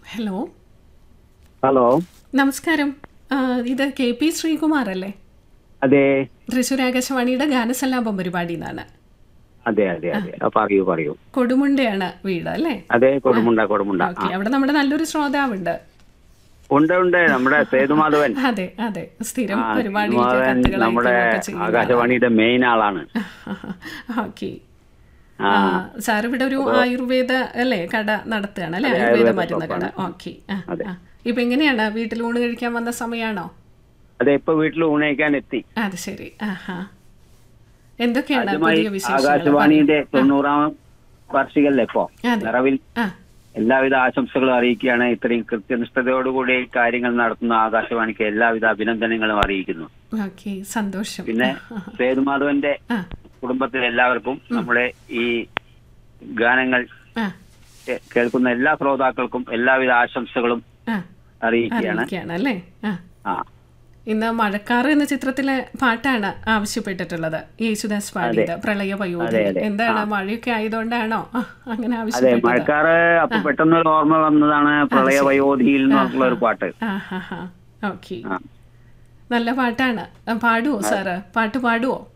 Hello hello നമസ്കാരം ആ, ഇത് കെ പി ശ്രീകുമാർ അല്ലേ അതെ തൃശ്ശൂർ ആകാശവാണിയുടെ ഗാനസല്ലാപം പരിപാടി എന്നാണ് അതെ അതെ അതെ ആ, പറയൂ പറയൂ കൊടുമുണ്ടയാണ് വീട് അല്ലേ അതെ കൊടുമുണ്ട കൊടുമുണ്ട ഓക്കെ അവിടെ നമ്മുടെ നല്ലൊരു ശ്രോതാവുണ്ട് ഉണ്ട് ഉണ്ട് നമ്മുടെ സേതുമാധവൻ അതെ അതെ സ്ഥിരം ആ, പരിപാടി സേതുമാധവൻ നമ്മുടെ ആകാശവാണിയുടെ മെയിൻ ആളാണ് ഓക്കെ ആ സാർ ഇവിടെ ഒരു ആയുർവേദ അല്ലേ കട നടത്തുകയാണ് അല്ലേ അതെ, ആയുർവേദ ആയുർവേദ മരുന്ന് കട ഷോപ്പാണ്. ഓക്കെ അതെ. ഇപ്പൊ എങ്ങനെയാണ് വീട്ടിൽ ഊണ് കഴിക്കാൻ വന്ന സമയമാണോ അതെ ഇപ്പൊ വീട്ടിൽ ഊണയിക്കാൻ എത്തി അത് ശരി ആഹാ എന്തൊക്കെയാണ് ആദ്യമായി പുതിയ വിശേഷങ്ങൾ ആകാശവാണിയുടെ തൊണ്ണൂറാം വാർഷികല്ലേ ഇപ്പോ അതെ. നിറവിൽ ആ എല്ലാവിധ ആശംസകളും അറിയിക്കുകയാണ് ഇത്രയും കൃത്യനിഷ്ഠതയോടുകൂടി കാര്യങ്ങൾ നടത്തുന്ന ആകാശവാണിക്ക് എല്ലാവിധ അഭിനന്ദനങ്ങളും അറിയിക്കുന്നു ഓക്കെ സന്തോഷം പിന്നെ സേതുമാധവന്റെ ആ കുടുംബത്തിലെ എല്ലാവർക്കും നമ്മുടെ ഈ ഗാനങ്ങൾ ആ കേ- കേൾക്കുന്ന എല്ലാ ശ്രോതാക്കൾക്കും എല്ലാവിധ ആശംസകളും ആ അറിയിക്കുകയാണ് അറിയിക്കുകയാണ് അല്ലേ ആ ആ ഇന്ന് മഴക്കാറ് എന്ന ചിത്രത്തിലെ പാട്ടാണ് ആവശ്യപ്പെട്ടിട്ടുള്ളത് യേശുദാസ് പാടിയത് പ്രളയ പയോധി അതെ. എന്താണ് മഴയൊക്കെ ആയതുകൊണ്ടാണോ ആ, അങ്ങനെ അതെ ആവശ്യപ്പെട്ടത് മഴക്കാറ് അപ്പൊ പെട്ടെന്ന് ഒരു ഓർമ്മ വന്നതാണ് പ്രളയ വയോധിയിൽ എന്നുള്ള ഒരു പാട്ട് ആ ഹാ ഹാ ഓക്കെ ആ. നല്ല പാട്ടാണ് ആ, പാടുവോ സാറ് പാട്ട് പാടുവോ